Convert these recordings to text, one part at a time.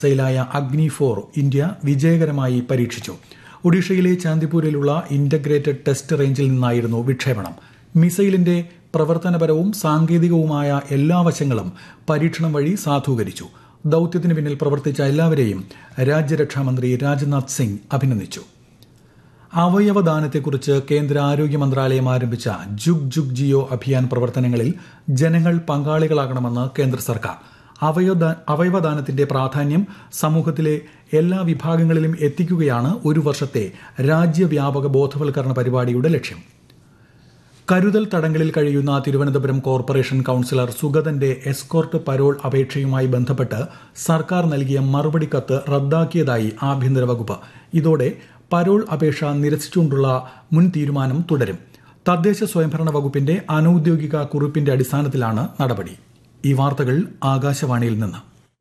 മിസൈലായ അഗ്നി for India വിജയകരമായി പരീക്ഷിച്ചു ഒഡീഷയിലെ ചാന്ദിപൂരിലുള്ള ഇന്റഗ്രേറ്റഡ് ടെസ്റ്റ് റേഞ്ചിൽ നിന്നായിരുന്നു വിക്ഷേപണം മിസൈലിന്റെ പ്രവർത്തനപരവും സാങ്കേതികവുമായ എല്ലാ വശങ്ങളും പരീക്ഷണം വഴി സാധൂകരിച്ചു ദൌത്യത്തിന് പിന്നിൽ പ്രവർത്തിച്ച എല്ലാവരെയും രാജ്യരക്ഷാമന്ത്രി രാജ്നാഥ് സിംഗ് അഭിനന്ദിച്ചു അവയവദാനത്തെക്കുറിച്ച് കേന്ദ്ര ആരോഗ്യ മന്ത്രാലയം ആരംഭിച്ച ജുഗ് ജുഗ് ജിയോ അഭിയാൻ പ്രവർത്തനങ്ങളിൽ ജനങ്ങൾ പങ്കാളികളാകണമെന്ന് കേന്ദ്ര സർക്കാർ അവയവദാനത്തിന്റെ പ്രാധാന്യം സമൂഹത്തിലെ എല്ലാ വിഭാഗങ്ങളിലും എത്തിക്കുകയാണ് ഒരു വർഷത്തെ രാജ്യവ്യാപക ബോധവൽക്കരണ പരിപാടിയുടെ ലക്ഷ്യം കരുതൽ തടങ്കലിൽ കഴിയുന്ന തിരുവനന്തപുരം കോർപ്പറേഷൻ കൌൺസിലർ സുഗതന്റെ എസ്കോർട്ട് പരോൾ അപേക്ഷയുമായി ബന്ധപ്പെട്ട് സർക്കാർ നൽകിയ മറുപടി കത്ത് റദ്ദാക്കിയതായി ആഭ്യന്തര വകുപ്പ് ഇതോടെ പരോൾ അപേക്ഷ നിരസിച്ചുകൊണ്ടുള്ള മുൻ തീരുമാനം തുടരും തദ്ദേശ സ്വയംഭരണ വകുപ്പിന്റെ അനൌദ്യോഗിക കുറിപ്പിന്റെ അടിസ്ഥാനത്തിലാണ് നടപടി ഈ വാർത്തകൾ ആകാശവാണിയിൽ നിന്ന്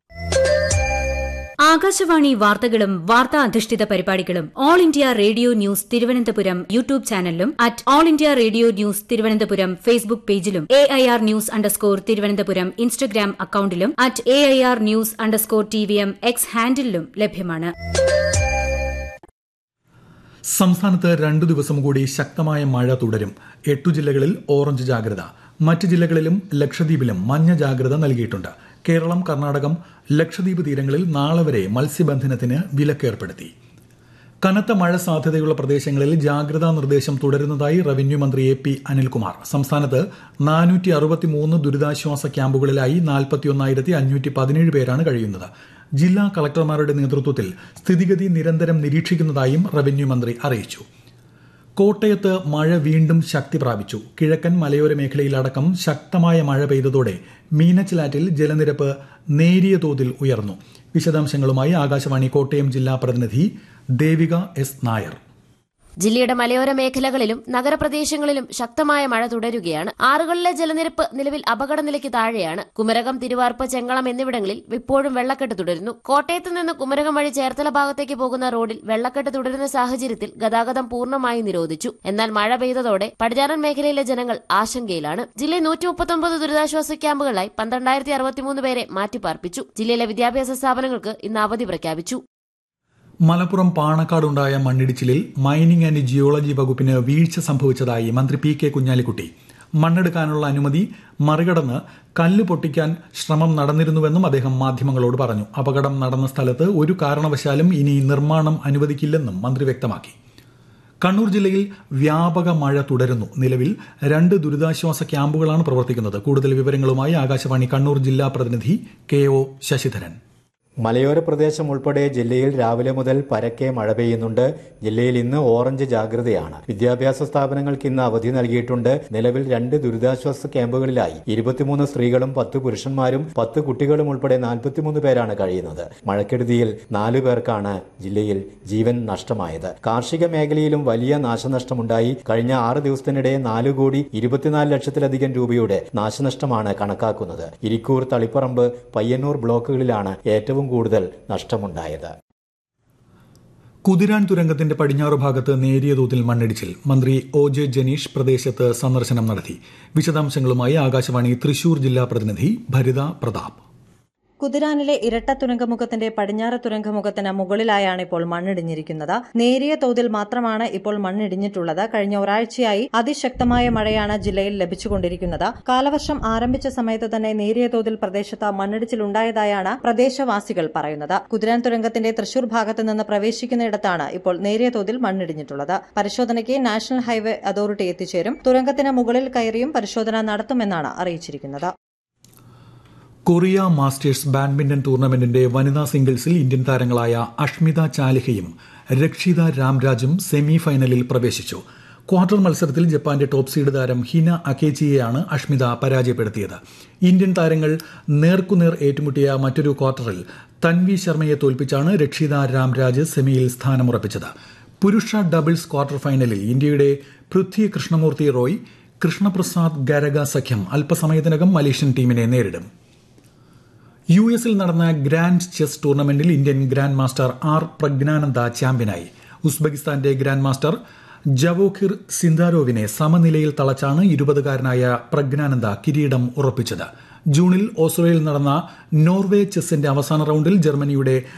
ആകാശവാണി വാർത്തകളും വാർത്താ അധിഷ്ഠിത പരിപാടികളും All India Radio news Thiruvananthapuram YouTube ചാനലിലും at All India Radio news Thiruvananthapuram Facebook പേജിലും A I R news underscore Thiruvananthapuram Instagram അക്കൌണ്ടിലും at A I R news underscore T V M X ഹാൻഡിലും ലഭ്യമാണ് സംസ്ഥാനത്ത് രണ്ടു ദിവസം കൂടി ശക്തമായ മഴ തുടരും എട്ടു ജില്ലകളിൽ ഓറഞ്ച് ജാഗ്രത മറ്റ് ജില്ലകളിലും ലക്ഷദ്വീപിലും മഞ്ഞ ജാഗ്രത നൽകിയിട്ടുണ്ട് കേരളം കർണാടകം ലക്ഷദ്വീപ് തീരങ്ങളിൽ നാളെ വരെ മത്സ്യബന്ധനത്തിന് വിലക്കേർപ്പെടുത്തി കനത്ത മഴ സാധ്യതയുള്ള പ്രദേശങ്ങളിൽ ജാഗ്രതാ നിർദ്ദേശം തുടരുന്നതായി റവന്യൂ മന്ത്രി എ പി അനിൽകുമാർ സംസ്ഥാനത്ത് നാനൂറ്റി അറുപത്തിമൂന്ന് ദുരിതാശ്വാസ ക്യാമ്പുകളിലായി നാൽപ്പത്തിയൊന്നായിരത്തി അഞ്ഞൂറ്റി പതിനേഴ് പേരാണ് കഴിയുന്നത് ജില്ലാ കളക്ടർമാരുടെ നേതൃത്വത്തിൽ സ്ഥിതിഗതി നിരന്തരം നിരീക്ഷിക്കുന്നതായും റവന്യൂ മന്ത്രി അറിയിച്ചു കോട്ടയത്ത് മഴ വീണ്ടും ശക്തി പ്രാപിച്ചു കിഴക്കൻ മലയോര മേഖലയിലടക്കം ശക്തമായ മഴ പെയ്തതോടെ മീനച്ചിലാറ്റിൽ ജലനിരപ്പ് നേരിയ തോതിൽ ഉയർന്നു വിശദാംശങ്ങളുമായി ആകാശവാണി കോട്ടയം ജില്ലാ പ്രതിനിധി ദേവിക എസ് നായർ ജില്ലയുടെ മലയോര മേഖലകളിലും നഗരപ്രദേശങ്ങളിലും ശക്തമായ മഴ തുടരുകയാണ് ആറുകളിലെ ജലനിരപ്പ് നിലവിൽ അപകടനിലയ്ക്ക് താഴെയാണ് കുമരകം തിരുവാർപ്പ് ചെങ്ങളം എന്നിവിടങ്ങളിൽ ഇപ്പോഴും വെള്ളക്കെട്ട് തുടരുന്നു കോട്ടയത്ത് നിന്ന് കുമരകം വഴി ചേർത്തല ഭാഗത്തേക്ക് പോകുന്ന റോഡിൽ വെള്ളക്കെട്ട് തുടരുന്ന സാഹചര്യത്തിൽ ഗതാഗതം പൂർണ്ണമായി നിരോധിച്ചു എന്നാൽ മഴ പെയ്തതോടെ പടിഞ്ഞാറൻ മേഖലയിലെ ജനങ്ങൾ ആശങ്കയിലാണ് ജില്ലയിൽ നൂറ്റി മുപ്പത്തൊമ്പത് ദുരിതാശ്വാസ ക്യാമ്പുകളായി പന്ത്രണ്ടായിരത്തി അറുപത്തിമൂന്ന് പേരെ മാറ്റിപ്പാർപ്പിച്ചു ജില്ലയിലെ വിദ്യാഭ്യാസ സ്ഥാപനങ്ങൾക്ക് ഇന്ന് അവധി പ്രഖ്യാപിച്ചു മലപ്പുറം പാണക്കാടുണ്ടായ മണ്ണിടിച്ചിലിൽ മൈനിംഗ് ആൻഡ് ജിയോളജി വകുപ്പിന് വീഴ്ച സംഭവിച്ചതായി മന്ത്രി പി കെ കുഞ്ഞാലിക്കുട്ടി മണ്ണെടുക്കാനുള്ള അനുമതി മറികടന്ന് കല്ല് പൊട്ടിക്കാൻ ശ്രമം നടന്നിരുന്നുവെന്നും അദ്ദേഹം മാധ്യമങ്ങളോട് പറഞ്ഞു അപകടം നടന്ന സ്ഥലത്ത് ഒരു കാരണവശാലും ഇനി നിർമ്മാണം അനുവദിക്കില്ലെന്നും മന്ത്രി വ്യക്തമാക്കി കണ്ണൂർ ജില്ലയിൽ വ്യാപക മഴ തുടരുന്നു നിലവിൽ രണ്ട് ദുരിതാശ്വാസ ക്യാമ്പുകളാണ് പ്രവർത്തിക്കുന്നത് കൂടുതൽ വിവരങ്ങളുമായി ആകാശവാണി കണ്ണൂർ ജില്ലാ പ്രതിനിധി കെ ഒ ശശിധരൻ മലയോര പ്രദേശം ഉൾപ്പെടെ ജില്ലയിൽ രാവിലെ മുതൽ പരക്കെ മഴ പെയ്യുന്നുണ്ട് ജില്ലയിൽ ഇന്ന് ഓറഞ്ച് ജാഗ്രതയാണ് വിദ്യാഭ്യാസ സ്ഥാപനങ്ങൾക്ക് ഇന്ന് അവധി നൽകിയിട്ടുണ്ട് നിലവിൽ രണ്ട് ദുരിതാശ്വാസ ക്യാമ്പുകളിലായി ഇരുപത്തിമൂന്ന് സ്ത്രീകളും പത്ത് പുരുഷന്മാരും പത്ത് കുട്ടികളും ഉൾപ്പെടെ നാൽപ്പത്തിമൂന്ന് പേരാണ് കഴിയുന്നത് മഴക്കെടുതിയിൽ നാലു പേർക്കാണ് ജില്ലയിൽ ജീവൻ നഷ്ടമായത് കാർഷിക മേഖലയിലും വലിയ നാശനഷ്ടമുണ്ടായി കഴിഞ്ഞ ആറ് ദിവസത്തിനിടെ നാലു കോടി ഇരുപത്തിനാല് ലക്ഷത്തിലധികം രൂപയുടെ നാശനഷ്ടമാണ് കണക്കാക്കുന്നത് ഇരിക്കൂർ തളിപ്പറമ്പ് പയ്യന്നൂർ ബ്ലോക്കുകളിലാണ് ഏറ്റവും കൂടുതൽ നഷ്ടമുണ്ടായത് കുതിരാൻ തുരങ്കത്തിന്റെ പടിഞ്ഞാറ് ഭാഗത്ത് നേരിയ തോതിൽ മണ്ണിടിച്ചിൽ മന്ത്രി ഒ ജെ ജനീഷ് പ്രദേശത്ത് സന്ദർശനം നടത്തി വിശദാംശങ്ങളുമായി ആകാശവാണി തൃശൂർ ജില്ലാ പ്രതിനിധി ഭരിത പ്രതാപ് കുതിരാനിലെ ഇരട്ട തുരങ്കമുഖത്തിന്റെ പടിഞ്ഞാറ് തുരങ്കമുഖത്തിന് മുകളിലായാണ് ഇപ്പോൾ മണ്ണിടിഞ്ഞിരിക്കുന്നത് നേരിയ തോതിൽ മാത്രമാണ് ഇപ്പോൾ മണ്ണിടിഞ്ഞിട്ടുള്ളത് കഴിഞ്ഞ ഒരാഴ്ചയായി അതിശക്തമായ മഴയാണ് ജില്ലയിൽ ലഭിച്ചുകൊണ്ടിരിക്കുന്നത് കാലവർഷം ആരംഭിച്ച സമയത്ത് തന്നെ നേരിയ തോതിൽ പ്രദേശത്ത് മണ്ണിടിച്ചിലുണ്ടായതായാണ് പ്രദേശവാസികൾ പറയുന്നത് കുതിരാൻ തുരങ്കത്തിന്റെ തൃശൂർ ഭാഗത്ത് നിന്ന് പ്രവേശിക്കുന്നയിടത്താണ് ഇപ്പോൾ നേരിയ തോതിൽ മണ്ണിടിഞ്ഞിട്ടുള്ളത് പരിശോധനയ്ക്ക് നാഷണൽ ഹൈവേ അതോറിറ്റി എത്തിച്ചേരും തുരങ്കത്തിന് മുകളിൽ കയറിയും പരിശോധന നടത്തുമെന്നാണ് അറിയിച്ചിരിക്കുന്നത് കൊറിയ മാസ്റ്റേഴ്സ് ബാഡ്മിന്റൺ ടൂർണമെന്റിന്റെ വനിതാ സിംഗിൾസിൽ ഇന്ത്യൻ താരങ്ങളായ അഷ്മിത ചാലിഹയും രക്ഷിത രാംരാജും സെമി ഫൈനലിൽ പ്രവേശിച്ചു ക്വാർട്ടർ മത്സരത്തിൽ ജപ്പാന്റെ ടോപ്പ് സീഡ് താരം ഹിന അക്കേച്ചിയെയാണ് അഷ്മിത പരാജയപ്പെടുത്തിയത് ഇന്ത്യൻ താരങ്ങൾ നേർക്കുനേർ ഏറ്റുമുട്ടിയ മറ്റൊരു ക്വാർട്ടറിൽ തൻവി ശർമ്മയെ തോൽപ്പിച്ചാണ് രക്ഷിത രാംരാജ് സെമിയിൽ സ്ഥാനമുറപ്പിച്ചത് പുരുഷ ഡബിൾസ് ക്വാർട്ടർ ഫൈനലിൽ ഇന്ത്യയുടെ പൃഥ്വി കൃഷ്ണമൂർത്തി റോയ് കൃഷ്ണപ്രസാദ് ഗരഗ സഖ്യം അല്പസമയത്തിനകം മലേഷ്യൻ ടീമിനെ നേരിടും യു എസിൽ നടന്ന ഗ്രാൻഡ് ചെസ് ടൂർണമെന്റിൽ Indian grand master R Praggnanandhaa ചാമ്പ്യനായി ഉസ്ബെക്കിസ്ഥാന്റെ ഗ്രാൻഡ് മാസ്റ്റർ ജവോഖിർ സിന്ദാരോവിനെ സമനിലയിൽ തളച്ചാണ് ഇരുപതുകാരനായ പ്രജ്ഞാനന്ദ കിരീടം ഉറപ്പിച്ചത് ജൂണിൽ ഓസ്ലോയിൽ നടന്ന നോർവേ ചെസ്സിന്റെ അവസാന റൌണ്ടിൽ ജർമ്മനിയുടെ